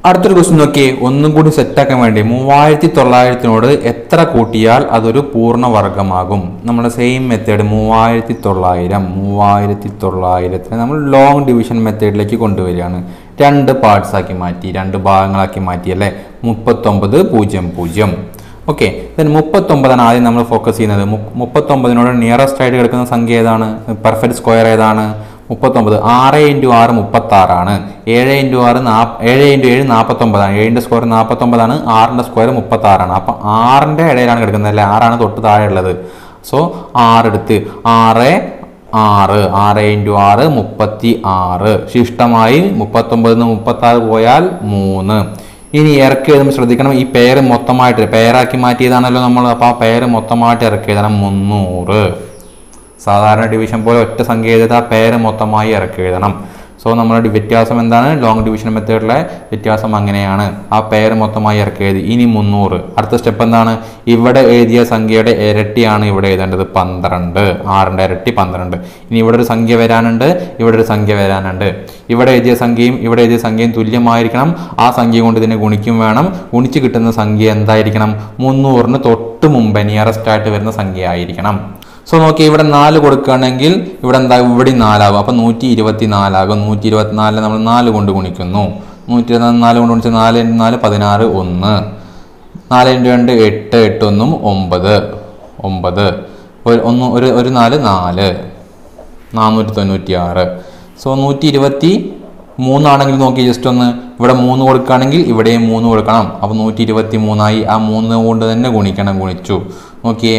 അടുത്തൊരു ക്വസ്റ്റ്യൻ നോക്കിയേ ഒന്നും കൂടി സെറ്റാക്കാൻ വേണ്ടി മൂവായിരത്തി തൊള്ളായിരത്തിനോട് എത്ര കൂട്ടിയാൽ അതൊരു പൂർണ്ണവർഗമാകും നമ്മുടെ സെയിം മെത്തേഡ് മൂവായിരത്തി തൊള്ളായിരം മൂവായിരത്തി തൊള്ളായിരത്തിനെ നമ്മൾ ലോങ് ഡിവിഷൻ മെത്തേഡിലേക്ക് കൊണ്ടുവരികയാണ് രണ്ട് പാർട്സ് ആക്കി മാറ്റി രണ്ട് ഭാഗങ്ങളാക്കി മാറ്റി അല്ലേ മുപ്പത്തൊമ്പത് പൂജ്യം പൂജ്യം ഓക്കെ ദെൻ മുപ്പത്തൊമ്പതാണ് ആദ്യം നമ്മൾ ഫോക്കസ് ചെയ്യുന്നത് മു- മുപ്പത്തൊമ്പതിനോട് നിയറസ്റ്റ് ആയിട്ട് കിടക്കുന്ന സംഖ്യ ഏതാണ് പെർഫെക്റ്റ് സ്ക്വയർ ഏതാണ് മുപ്പത്തൊമ്പത് ആറ് ഇൻറ്റു ആറ് മുപ്പത്തി ആറാണ് ഏഴ് ഇൻറ്റു ആറ് നാ ഏഴ് ഇൻറ്റു ഏഴ് നാൽപ്പത്തൊമ്പതാണ് ഏഴിൻ്റെ സ്ക്വയർ നാൽപ്പത്തൊമ്പതാണ് ആറിൻ്റെ സ്ക്വയർ മുപ്പത്തി ആറാണ് അപ്പം ആറിൻ്റെ ഇടയിലാണ് കിടക്കുന്നത് അല്ലേ ആറാണ് തൊട്ട് താഴെ ഉള്ളത് സോ ആറെടുത്ത് ആറ് ആറ് ആറ് ഇൻറ്റു ആറ് മുപ്പത്തി ആറ് ശിഷ്ടമായി മുപ്പത്തൊമ്പതിൽ നിന്ന് മുപ്പത്തി ആറ് പോയാൽ മൂന്ന് ഇനി ഇറക്കി എഴുതുമ്പോൾ ശ്രദ്ധിക്കണം ഈ പേര് മൊത്തമായിട്ട് പേരാക്കി മാറ്റിയതാണല്ലോ നമ്മൾ അപ്പോൾ ആ പേര് മൊത്തമായിട്ട് ഇറക്കി എഴുതണം മുന്നൂറ് സാധാരണ ഡിവിഷൻ പോലെ ഒറ്റ സംഖ്യ എഴുതാ പേര് മൊത്തമായി ഇറക്കി എഴുതണം സോ നമ്മുടെ വ്യത്യാസം എന്താണ് ലോങ് ഡിവിഷൻ മെത്തേഡിലെ വ്യത്യാസം അങ്ങനെയാണ് ആ പേര് മൊത്തമായി ഇറക്കി എഴുതി ഇനി മുന്നൂറ് അടുത്ത സ്റ്റെപ്പ് എന്താണ് ഇവിടെ എഴുതിയ സംഖ്യയുടെ ഇരട്ടിയാണ് ഇവിടെ എഴുതേണ്ടത് പന്ത്രണ്ട് ആറിൻ്റെ ഇരട്ടി പന്ത്രണ്ട് ഇനി ഇവിടെ ഒരു സംഖ്യ വരാനുണ്ട് ഇവിടെ ഒരു സംഖ്യ വരാനുണ്ട് ഇവിടെ എഴുതിയ സംഖ്യയും ഇവിടെ എഴുതിയ സംഖ്യയും തുല്യമായിരിക്കണം ആ സംഖ്യ കൊണ്ട് ഇതിനെ ഗുണിക്കും വേണം ഗുണിച്ച് കിട്ടുന്ന സംഖ്യ എന്തായിരിക്കണം മുന്നൂറിന് തൊട്ട് മുമ്പ് നിയറസ്റ്റ് ആയിട്ട് വരുന്ന സംഖ്യ ആയിരിക്കണം സോ നോക്കി ഇവിടെ നാല് കൊടുക്കുകയാണെങ്കിൽ ഇവിടെ എന്താ ഇവിടെ നാലാകും അപ്പം നൂറ്റി ഇരുപത്തി നാലാകും നൂറ്റി ഇരുപത്തിനാലിന് നമ്മൾ നാല് കൊണ്ട് ഗുണിക്കുന്നു നൂറ്റി ഇരുപത്തി നാല് കൊണ്ട് ഗുണിച്ച് നാല് ഇൻറ്റു നാല് പതിനാറ് ഒന്ന് നാല് ഇൻറ്റു രണ്ട് എട്ട് എട്ട് ഒന്നും ഒമ്പത് ഒമ്പത് ഒരു ഒന്ന് ഒരു ഒരു നാല് നാല് നാനൂറ്റി തൊണ്ണൂറ്റി ആറ് സോ നൂറ്റി ഇരുപത്തി മൂന്നാണെങ്കിൽ നോക്കി ജസ്റ്റ് ഒന്ന് ഇവിടെ മൂന്ന് കൊടുക്കുകയാണെങ്കിൽ ഇവിടെയും മൂന്ന് കൊടുക്കണം അപ്പോൾ നൂറ്റി ഇരുപത്തി മൂന്നായി ആ മൂന്ന് കൊണ്ട് തന്നെ ഗുണിക്കണം ഗുണിച്ചു നോക്കിയേ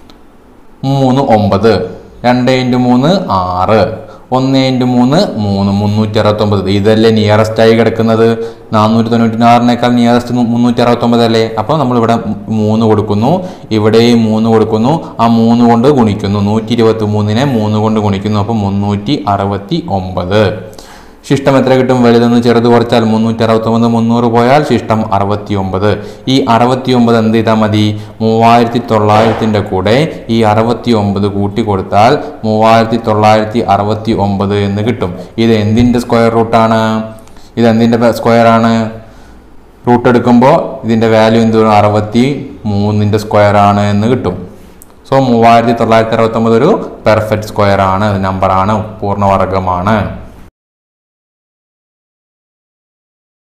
മൂന്ന് ഒമ്പത് രണ്ട് ഇൻറ്റു മൂന്ന് ആറ് ഒന്ന് ഇൻറ്റു മൂന്ന് മൂന്ന് മുന്നൂറ്റി അറുപത്തൊമ്പത് ഇതല്ലേ നിയറസ്റ്റ് ആയി കിടക്കുന്നത് നാനൂറ്റി തൊണ്ണൂറ്റി ആറിനേക്കാൾ നിയറസ്റ്റ് മുന്നൂറ്റി അറുപത്തൊമ്പത് അല്ലേ അപ്പോൾ നമ്മളിവിടെ മൂന്ന് കൊടുക്കുന്നു ഇവിടെയും മൂന്ന് കൊടുക്കുന്നു ആ മൂന്ന് കൊണ്ട് ഗുണിക്കുന്നു നൂറ്റി ഇരുപത്തി മൂന്നിനെ മൂന്ന് കൊണ്ട് ഗുണിക്കുന്നു അപ്പോൾ മുന്നൂറ്റി അറുപത്തി ഒമ്പത് ശിഷ്ടം എത്ര കിട്ടും വലുതെന്ന് ചെറുത് കുറച്ചാൽ മുന്നൂറ്റി അറുപത്തൊമ്പത് മുന്നൂറ് പോയാൽ ശിഷ്ടം അറുപത്തി ഒമ്പത് ഈ അറുപത്തി ഒമ്പത് എന്ത് ചെയ്താൽ മതി മൂവായിരത്തി തൊള്ളായിരത്തിൻ്റെ കൂടെ ഈ അറുപത്തി ഒമ്പത് കൂട്ടി കൊടുത്താൽ മൂവായിരത്തി തൊള്ളായിരത്തി അറുപത്തി ഒമ്പത് എന്ന് കിട്ടും ഇത് എന്തിൻ്റെ സ്ക്വയർ റൂട്ടാണ് ഇത് എന്തിൻ്റെ സ്ക്വയർ ആണ് റൂട്ട് എടുക്കുമ്പോൾ ഇതിൻ്റെ വാല്യൂ എന്ത് വരും അറുപത്തി മൂന്നിൻ്റെ സ്ക്വയർ ആണ് എന്ന് കിട്ടും സോ മൂവായിരത്തി തൊള്ളായിരത്തി അറുപത്തൊമ്പത് ഒരു പെർഫെക്റ്റ് സ്ക്വയർ ആണ് നമ്പറാണ് പൂർണ്ണവർഗമാണ്